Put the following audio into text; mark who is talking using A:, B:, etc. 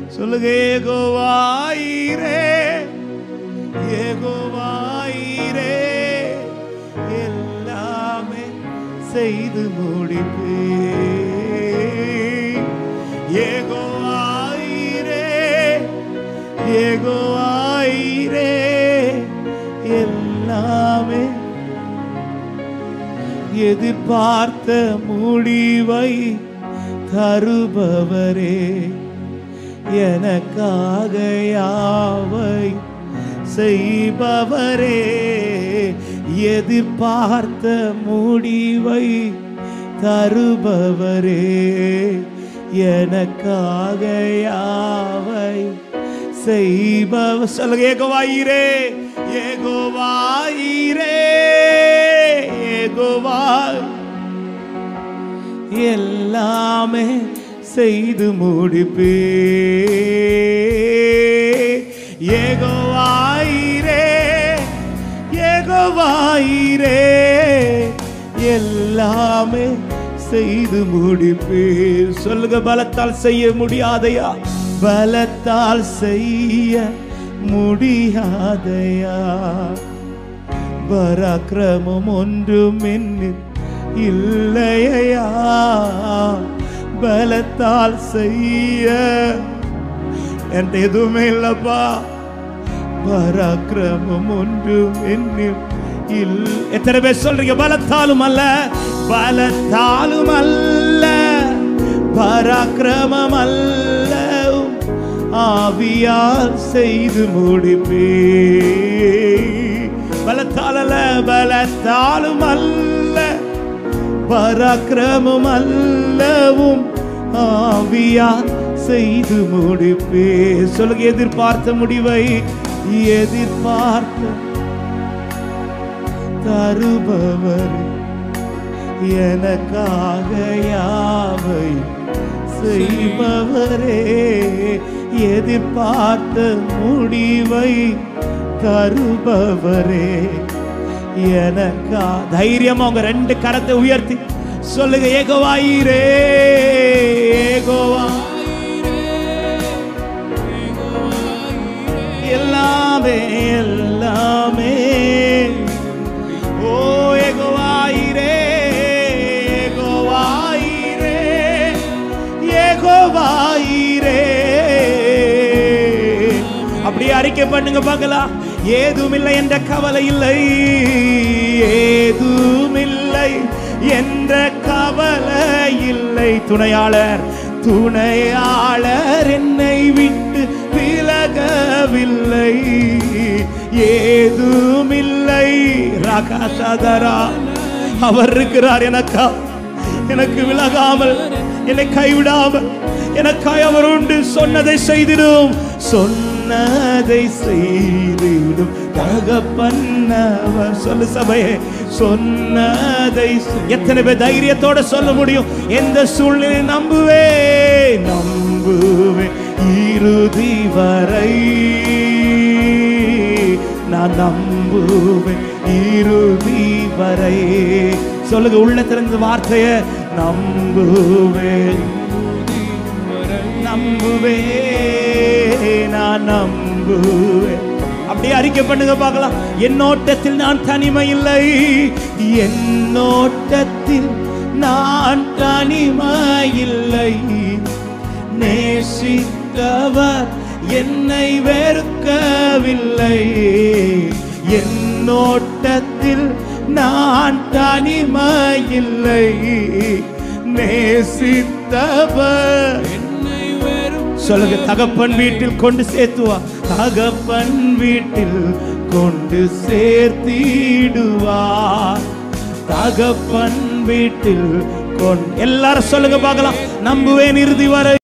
A: சொல்லுங்க ஏகோவாயிரே ஏகோவாயிரே எல்லாமே செய்து முடிப்பே ஏகோவாயிரே ஏகோவாயிரே எல்லாமே எதிர்பார்த்த முடிவை தருபவரே எனக்காக யாவை செய்பவரே எதிர்பார்த்த முடிவை தருபவரே எனக்காக யாவை செய்பவ சொல்லுங்க ஏகோவாயிரே ஏகோவாயிரே ஏகோவாய் எல்லாமே செய்து முடிப்பே ஏகோவாயிரே ஏகோவாயிரே எல்லாமே செய்து முடிப்பே சொல்லுங்க பலத்தால் செய்ய முடியாதையா பலத்தால் செய்ய முடியாதையா பராக்கிரமம் ஒன்றும் என்னில் இல்லையா பலத்தால் செய்ய என்கிட்ட எதுவுமே இல்லப்பா பராக்கிரமம் ஒன்றும் என்னில் இல் எத்தனை பேர் சொல்றீங்க பலத்தாலும் அல்ல பலத்தாலும் அல்ல பராக்கிரமம் அல்ல ஆவியால் செய்து முடிப்பே பலத்தால் அல்ல பலத்தாலும் அல்ல பராக்கிரமம் அல்லவும் ஆவியால் செய்து முடிப்பே சொல்லுங்க எதிர்பார்த்த முடிவை எதிர்பார்த்த தருபவர் எனக்காக யாவை செய்பவரே எதிர்பார்த்த முடிவை தருபவரே எனக்கா தைரியமா உங்க ரெண்டு கரத்தை உயர்த்தி சொல்லுங்க ஏகோவாயிரே ஏகோவா எல்லாமே எல்லாமே ஓ ஏகோவாயிரே ஏகோவாயிரே ஏகோவாயிரே அப்படியே அறிக்கை பண்ணுங்க பார்க்கலாம் ஏதுமில்லை என்ற கவலை இல்லை ஏதுமில்லை என்ற கவலை இல்லை துணையாளர் துணையாளர் என்னை விட்டு விலகவில்லை ஏதுமில்லை ராகாசதரா அவர் இருக்கிறார் எனக்கா எனக்கு விலகாமல் என்னை கைவிடாமல் எனக்காய் அவர் உண்டு சொன்னதை செய்திடும் சொன்னதை செய்திடும் தகப்பன் அவர் சொல்லு சபையே சொன்னதை செய்- எத்தனை பேர் தைரியத்தோட சொல்ல முடியும் எந்த சூழ்நிலை நம்புவே நம்புவே இறுதி வரை நான் நம்புவேன் இறுதி வரை சொல்லுங்க உள்ள திறந்த வார்த்தைய நம்புவேன் நம்புவே நான் நம்புவேன் அப்படியே அறிக்கை பண்ணுங்க பார்க்கலாம் என்னோட்டத்தில் நான் தனிமை இல்லை என்னோட்டத்தில் நான் தனிமை இல்லை நேசித்தவர் என்னை வெறுக்கவில்லை என்னோட்டத்தில் நான் தனிமை இல்லை நேசித்தவர் சொல்லுங்க தகப்பன் வீட்டில் கொண்டு சேர்த்துவா தகப்பன் வீட்டில் கொண்டு சேர்த்திடுவா தகப்பன் வீட்டில் கொண்டு எல்லாரும் சொல்லுங்க பார்க்கலாம் நம்புவேன் இறுதி வரை